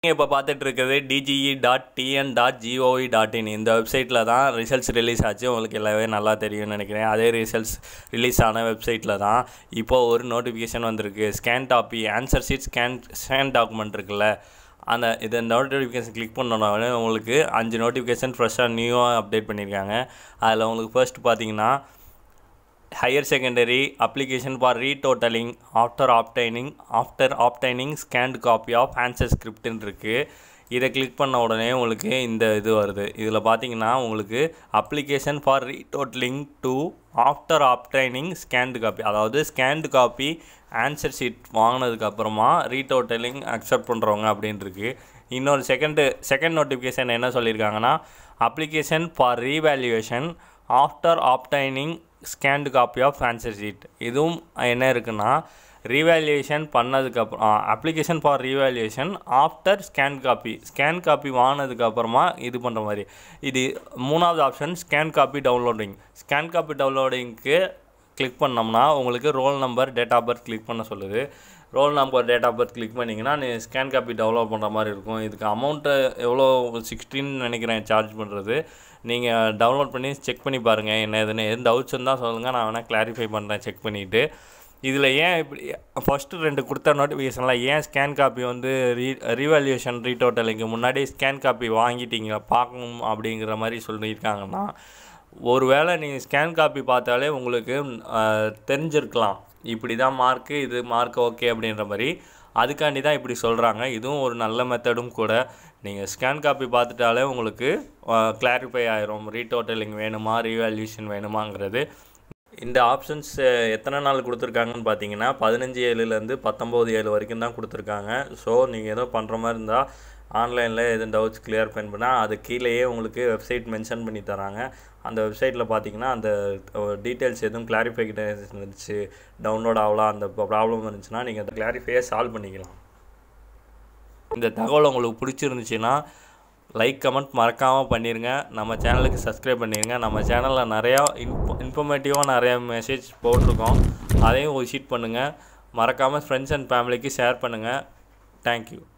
நீங்கள் இப்போ பார்த்துட்டு இருக்கிறது DGE dot TN dot GOV dot in இந்த வெப்சைட்டில் தான் ரிசல்ட்ஸ் ரிலீஸ் ஆச்சு உங்களுக்கு எல்லாமே நல்லா தெரியும்னு நினைக்கிறேன் அதே ரிசல்ட்ஸ் ரிலீஸ் ஆன வெப்சைட்டில் தான் இப்போது ஒரு நோட்டிஃபிகேஷன் வந்திருக்கு scan copy answer sheet scan scan document இருக்குல்ல அந்த இதை நோட்டிஃபிகேஷன் கிளிக் பண்ணோன்னே உங்களுக்கு அஞ்சு நோட்டிஃபிகேஷன் ஃப்ரெஷ்ஷாக நியூவாக அப்டேட் பண்ணியிருக்காங்க அதில் உங்களுக்கு ஃபர்ஸ்ட் பார்த்தீங்கன்னா higher secondary application for retotaling after obtaining after obtaining scanned copy of answer scriptன்னு இருக்குது இதை கிளிக் பண்ண உடனே உங்களுக்கு இந்த இது வருது இதில் பார்த்தீங்கன்னா உங்களுக்கு application for retotalling to after obtaining scanned copy அதாவது ஸ்கேன்டு காப்பி ஆன்சர் ஷீட் வாங்கினதுக்கப்புறமா ரீடோட்டலிங் அக்செப்ட் பண்ணுறவங்க அப்படின்னு இருக்கு இன்னொரு செகண்டு செகண்ட் நோட்டிஃபிகேஷன் என்ன சொல்லியிருக்காங்கன்னா application for revaluation after obtaining scanned copy of answer sheet இதுவும் என்ன இருக்குன்னா ரீவேல்யூவேஷன் பண்ணதுக்கப்புறம் application for revaluation after scan copy scan copy வாங்கினதுக்கப்புறமா இது பண்ணுற மாதிரி இது மூணாவது option scan copy downloading scan copy டவுன்லோடிங்க்கு கிளிக் பண்ணோம்னா உங்களுக்கு roll number date of birth click பண்ண சொல்லுது roll number date of birth click பண்ணிங்கன்னா நீ ஸ்கேன் காப்பி டவுன்லோட் பண்ணுற மாதிரி இருக்கும் இதுக்கு அமௌண்ட்டு எவ்வளோ சிக்ஸ்டீன் நினைக்கிறேன் சார்ஜ் பண்ணுறது நீங்கள் டவுன்லோட் பண்ணி செக் பண்ணி பாருங்கள் என்ன எதுன்னு எதுவும் டவுட்ஸ் இருந்தால் சொல்லுங்கள் நான் வேணால் கிளாரிஃபை பண்ணுறேன் செக் பண்ணிவிட்டு இதில் ஏன் இப்படி ஃபஸ்ட்டு ரெண்டு கொடுத்த நோட்டிஃபிகேஷனில் ஏன் ஸ்கேன் காப்பி வந்து ரீ ரீவேல்யூஷன் ரீடோட்டலுக்கு முன்னாடி ஸ்கேன் காப்பி வாங்கிட்டீங்க பார்க்கணும் அப்படிங்கிற மாதிரி சொல்லியிருக்காங்கன்னா ஒருவேளை நீங்கள் ஸ்கேன் காப்பி பார்த்தாலே உங்களுக்கு அஹ், தெரிஞ்சிருக்கலாம் இப்படி தான் மார்க்கு இது மார்க் ஓகே அப்படின்ற மாதிரி அதுக்காண்டி தான் இப்படி சொல்கிறாங்க இதுவும் ஒரு நல்ல மெத்தடும் கூட நீங்கள் ஸ்கேன் காப்பி பார்த்துட்டாலே உங்களுக்கு கிளாரிஃபை ஆயிரும் ரீடோட்டலிங் வேணுமா ரீவேல்யூஷன் வேணுமாங்கிறது இந்த ஆப்ஷன்ஸ் எத்தனை நாள் கொடுத்துருக்காங்கன்னு பார்த்தீங்கன்னா பதினஞ்சு ஏழுலேருந்து பத்தொம்போது ஏழு வரைக்கும் தான் கொடுத்துருக்காங்க ஸோ நீங்கள் ஏதோ பண்ணுற மாதிரி இருந்தால் ஆன்லைனில் எதுவும் டவுட்ஸ் கிளியர் பண்ணால் அது கீழேயே உங்களுக்கு வெப்சைட் மென்ஷன் பண்ணி தராங்க அந்த வெப்சைட்டில் பார்த்தீங்கன்னா அந்த டீட்டெயில்ஸ் எதுவும் கிளாரிஃபிகேஷன் இருந்துச்சு டவுன்லோட் ஆகலாம் அந்த ப்ராப்ளம் இருந்துச்சுன்னா நீங்கள் அந்த கிளாரிஃபையை சால்வ் பண்ணிக்கலாம் இந்த தகவல் உங்களுக்கு பிடிச்சிருந்துச்சுன்னா லைக் கமெண்ட் மறக்காமல் பண்ணிடுங்க நம்ம சேனலுக்கு சப்ஸ்கிரைப் பண்ணிடுங்க நம்ம சேனலில் நிறையா இன்ஃபோ இன்ஃபர்மேட்டிவாக நிறையா மெசேஜ் போட்டிருக்கோம் அதையும் விசிட் பண்ணுங்கள் மறக்காமல் ஃப்ரெண்ட்ஸ் அண்ட் ஃபேமிலிக்கு ஷேர் பண்ணுங்கள் தேங்க்யூ